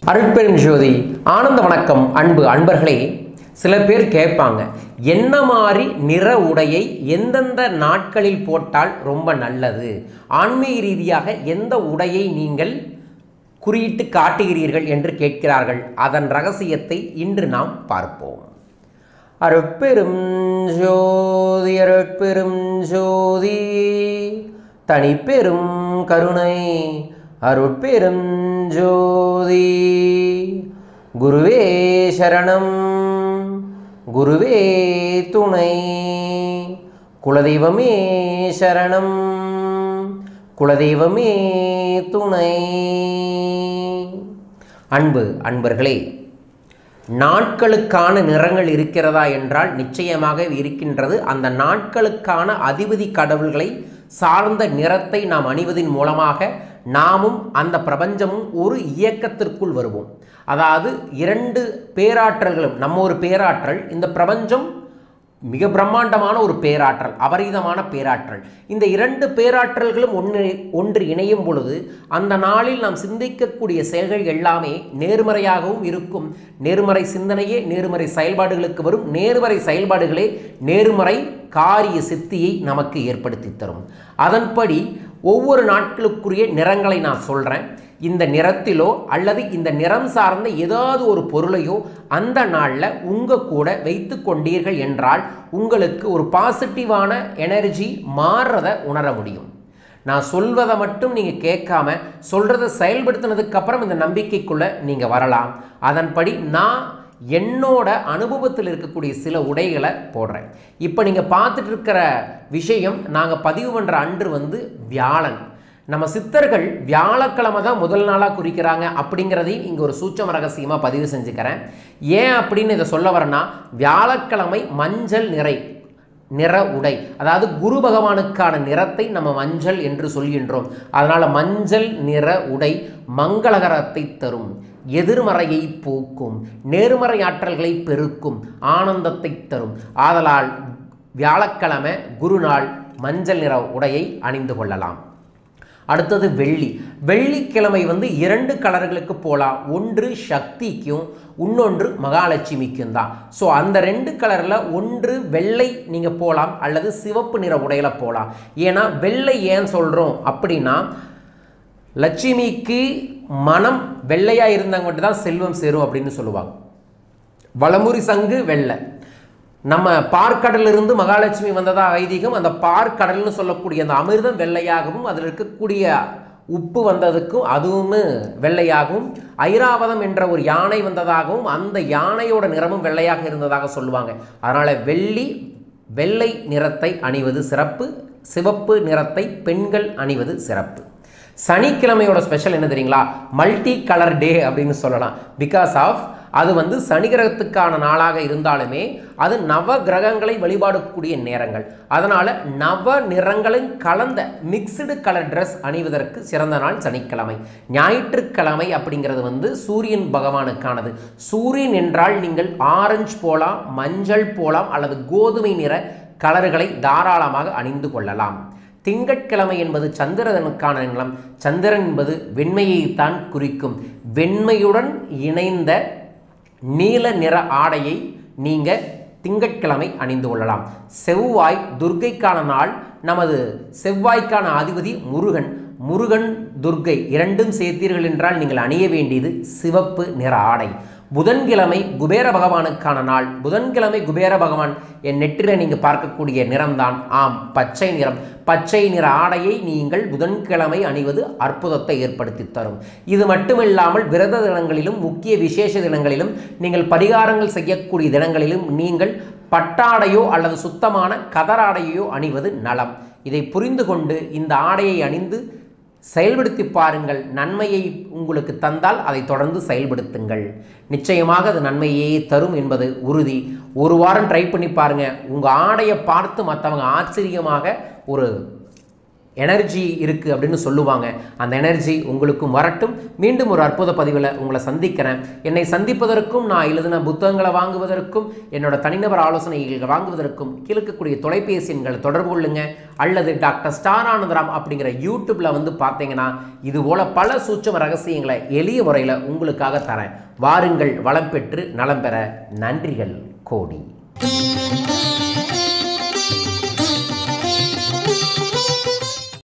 அருட்பெரும் ஜோதி ஆனந்த வணக்கம் அன்பு அன்பர்களே சில பேர் கேட்பாங்க என்ன மாதிரி நிற உடையை எந்தெந்த நாட்களில் போட்டால் ரொம்ப நல்லது ஆன்மீக ரீதியாக எந்த உடையை நீங்கள் குறியிட்டு காட்டுகிறீர்கள் என்று கேட்கிறார்கள் அதன் ரகசியத்தை இன்று நாம் பார்ப்போம் அருட்பெரும் ஜோதி அருட்பெரும் ஜோதி தனிப்பெரும் கருணை அருட்பெரும் ஜோதி குருவே சரணம் குருவே துணை குலதெய்வமே சரணம் குலதெய்வமே துணை அன்பு அன்பர்களே நாட்களுக்கான நிறங்கள் இருக்கிறதா என்றால் நிச்சயமாக இருக்கின்றது அந்த நாட்களுக்கான அதிபதி கடவுள்களை சார்ந்த நிறத்தை நாம் அணிவதன் மூலமாக நாமும் அந்த பிரபஞ்சமும் ஒரு இயக்கத்திற்குள் வருவோம் அதாவது இரண்டு பேராற்றல்களும் நம்ம ஒரு பேராற்றல் இந்த பிரபஞ்சம் மிக பிரம்மாண்டமான ஒரு பேராற்றல் அபரிதமான பேராற்றல் இந்த இரண்டு பேராற்றல்களும் ஒன்று ஒன்று இணையும் பொழுது அந்த நாளில் நாம் சிந்திக்கக்கூடிய செயல்கள் எல்லாமே நேர்மறையாகவும் இருக்கும் நேர்மறை சிந்தனையே நேர்மறை செயல்பாடுகளுக்கு வரும் நேர்மறை செயல்பாடுகளே நேர்மறை காரிய சித்தியை நமக்கு ஏற்படுத்தி தரும் அதன்படி ஒவ்வொரு நாட்களுக்குரிய நிறங்களை நான் சொல்கிறேன் இந்த நிறத்திலோ அல்லது இந்த நிறம் சார்ந்த ஏதாவது ஒரு பொருளையோ அந்த நாளில் உங்கள் கூட வைத்து கொண்டீர்கள் என்றால் உங்களுக்கு ஒரு பாசிட்டிவான எனர்ஜி மாறுறதை உணர முடியும் நான் சொல்வதை மட்டும் நீங்கள் கேட்காம சொல்கிறத செயல்படுத்தினதுக்கு அப்புறம் இந்த நம்பிக்கைக்குள்ளே நீங்கள் வரலாம் அதன்படி நான் என்னோட அனுபவத்தில் இருக்கக்கூடிய சில உடைகளை போடுறேன் இப்போ நீங்கள் பார்த்துட்டு இருக்கிற விஷயம் நாங்கள் பதிவு பண்ணுற அன்று வந்து வியாழன் நம்ம சித்தர்கள் வியாழக்கிழமை தான் முதல் நாளாக குறிக்கிறாங்க அப்படிங்கிறதையும் இங்கே ஒரு சூட்சம ரகசியமாக பதிவு செஞ்சுக்கிறேன் ஏன் அப்படின்னு இதை சொல்ல வரேன்னா வியாழக்கிழமை மஞ்சள் நிறை நிற உடை அதாவது குரு பகவானுக்கான நிறத்தை நம்ம மஞ்சள் என்று சொல்கின்றோம் அதனால் மஞ்சள் நிற உடை மங்களகரத்தை தரும் எதிர்மறையை போக்கும் நேர்மறை ஆற்றல்களை பெருக்கும் ஆனந்தத்தை தரும் ஆதலால் வியாழக்கிழமை குருநாள் மஞ்சள் நிற உடையை அணிந்து கொள்ளலாம் அடுத்தது வெள்ளி வெள்ளிக்கிழமை வந்து இரண்டு கலர்களுக்கு போகலாம் ஒன்று சக்திக்கும் இன்னொன்று மகாலட்சுமிக்கும் தான் ஸோ அந்த ரெண்டு கலரில் ஒன்று வெள்ளை நீங்கள் போகலாம் அல்லது சிவப்பு நிற உடையில் போகலாம் ஏன்னா வெள்ளை ஏன் சொல்கிறோம் அப்படின்னா லட்சுமிக்கு மனம் வெள்ளையாக இருந்தாங்க மட்டும் தான் செல்வம் சேரும் அப்படின்னு சொல்லுவாங்க வளமுறி சங்கு வெள்ளை நம்ம பார்க்கடலிருந்து மகாலட்சுமி வந்ததாக ஐதீகம் அந்த பார்க்கடல்னு சொல்லக்கூடிய அந்த அமிர்தம் வெள்ளையாகவும் அதில் இருக்கக்கூடிய உப்பு வந்ததுக்கும் அதுவும் வெள்ளையாகவும் ஐராவதம் என்ற ஒரு யானை வந்ததாகவும் அந்த யானையோட நிறமும் வெள்ளையாக இருந்ததாக சொல்லுவாங்க அதனால் வெள்ளி வெள்ளை நிறத்தை அணிவது சிறப்பு சிவப்பு நிறத்தை பெண்கள் அணிவது சிறப்பு சனிக்கிழமையோட ஸ்பெஷல் என்ன தெரியுங்களா மல்டி கலர் டே அப்படின்னு சொல்லலாம் பிகாஸ் ஆஃப் அது வந்து சனி கிரகத்துக்கான நாளாக இருந்தாலுமே அது நவ கிரகங்களை வழிபாடக்கூடிய நேரங்கள் அதனால் நவ நிறங்களின் கலந்த மிக்சடு கலர் ட்ரெஸ் அணிவதற்கு சிறந்த நாள் சனிக்கிழமை ஞாயிற்றுக்கிழமை அப்படிங்கிறது வந்து சூரியன் பகவானுக்கானது சூரியன் என்றால் நீங்கள் ஆரஞ்சு போலாம் மஞ்சள் போலாம் அல்லது கோதுமை நிற கலர்களை தாராளமாக அணிந்து கொள்ளலாம் திங்கட்கிழமை என்பது சந்திரனுக்கான நிலம் சந்திரன் என்பது வெண்மையைத்தான் குறிக்கும் வெண்மையுடன் இணைந்த நீல நிற ஆடையை நீங்கள் திங்கட்கிழமை அணிந்து கொள்ளலாம் செவ்வாய் துர்க்கைக்கான நாள் நமது செவ்வாய்க்கான அதிபதி முருகன் முருகன் துர்க்கை இரண்டும் சேர்த்தீர்கள் என்றால் நீங்கள் அணிய வேண்டியது சிவப்பு நிற ஆடை புதன்கிழமை குபேர பகவானுக்கான நாள் புதன்கிழமை குபேர பகவான் என் நெற்றில நீங்கள் பார்க்கக்கூடிய நிறம்தான் ஆம் பச்சை நிறம் பச்சை நிற ஆடையை நீங்கள் புதன்கிழமை அணிவது அற்புதத்தை ஏற்படுத்தி தரும் இது மட்டுமில்லாமல் விரத தினங்களிலும் முக்கிய விசேஷ தினங்களிலும் நீங்கள் பரிகாரங்கள் செய்யக்கூடிய தினங்களிலும் நீங்கள் பட்டாடையோ அல்லது சுத்தமான கதராடையோ அணிவது நலம் இதை புரிந்து கொண்டு இந்த ஆடையை அணிந்து செயல்படுத்தி பாருங்கள் நன்மையை உங்களுக்கு தந்தால் அதை தொடர்ந்து செயல்படுத்துங்கள் நிச்சயமாக அது நன்மையே தரும் என்பது உறுதி ஒரு வாரம் ட்ரை பண்ணி பாருங்கள் உங்கள் ஆடையை பார்த்து மற்றவங்க ஆச்சரியமாக ஒரு எனர்ஜி இருக்குது அப்படின்னு சொல்லுவாங்க அந்த எனர்ஜி உங்களுக்கும் வரட்டும் மீண்டும் ஒரு அற்புத பதிவில் உங்களை சந்திக்கிறேன் என்னை சந்திப்பதற்கும் நான் எழுதின புத்தகங்களை வாங்குவதற்கும் என்னோட தனிநபர் ஆலோசனைகள் வாங்குவதற்கும் கீழக்கக்கூடிய தொலைபேசி எண்களை தொடர்பு கொள்ளுங்க அல்லது டாக்டர் ஸ்டார் ஆனந்தராம் அப்படிங்கிற யூடியூப்பில் வந்து பார்த்தீங்கன்னா இது போல பல சூட்சம ரகசியங்களை எளிய முறையில் உங்களுக்காக தரேன் வாருங்கள் வளம் பெற்று நலம் பெற நன்றிகள் கோடி